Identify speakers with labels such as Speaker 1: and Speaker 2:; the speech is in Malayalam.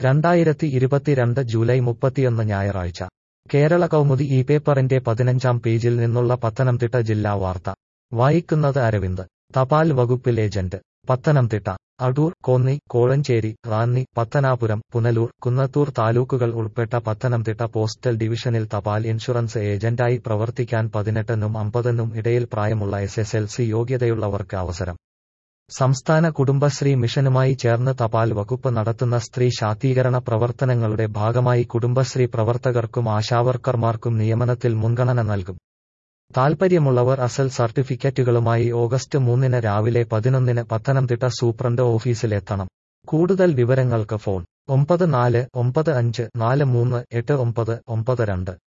Speaker 1: രണ്ടായിരത്തി ഇരുപത്തിരണ്ട് ജൂലൈ മുപ്പത്തിയൊന്ന് ഞായറാഴ്ച കേരള കൗമുദി ഈ പേപ്പറിന്റെ പതിനഞ്ചാം പേജിൽ നിന്നുള്ള പത്തനംതിട്ട ജില്ലാ വാർത്ത വായിക്കുന്നത് അരവിന്ദ് തപാൽ വകുപ്പിൽ ഏജന്റ് പത്തനംതിട്ട അടൂർ കോന്നി കോഴഞ്ചേരി റാന്നി പത്തനാപുരം പുനലൂർ കുന്നത്തൂർ താലൂക്കുകൾ ഉൾപ്പെട്ട പത്തനംതിട്ട പോസ്റ്റൽ ഡിവിഷനിൽ തപാൽ ഇൻഷുറൻസ് ഏജന്റായി പ്രവർത്തിക്കാൻ പതിനെട്ടിനും അമ്പതിനും ഇടയിൽ പ്രായമുള്ള എസ് എസ് എൽ സി യോഗ്യതയുള്ളവർക്ക് അവസരം സംസ്ഥാന കുടുംബശ്രീ മിഷനുമായി ചേർന്ന് തപാൽ വകുപ്പ് നടത്തുന്ന സ്ത്രീ ശാക്തീകരണ പ്രവർത്തനങ്ങളുടെ ഭാഗമായി കുടുംബശ്രീ പ്രവർത്തകർക്കും ആശാവർക്കർമാർക്കും നിയമനത്തിൽ മുൻഗണന നൽകും താൽപ്പര്യമുള്ളവർ അസൽ സർട്ടിഫിക്കറ്റുകളുമായി ഓഗസ്റ്റ് മൂന്നിന് രാവിലെ പതിനൊന്നിന് പത്തനംതിട്ട സൂപ്രണ്ട് ഓഫീസിലെത്തണം കൂടുതൽ വിവരങ്ങൾക്ക് ഫോൺ ഒമ്പത് നാല് ഒമ്പത് അഞ്ച് നാല് മൂന്ന് എട്ട് ഒമ്പത് ഒമ്പത് രണ്ട്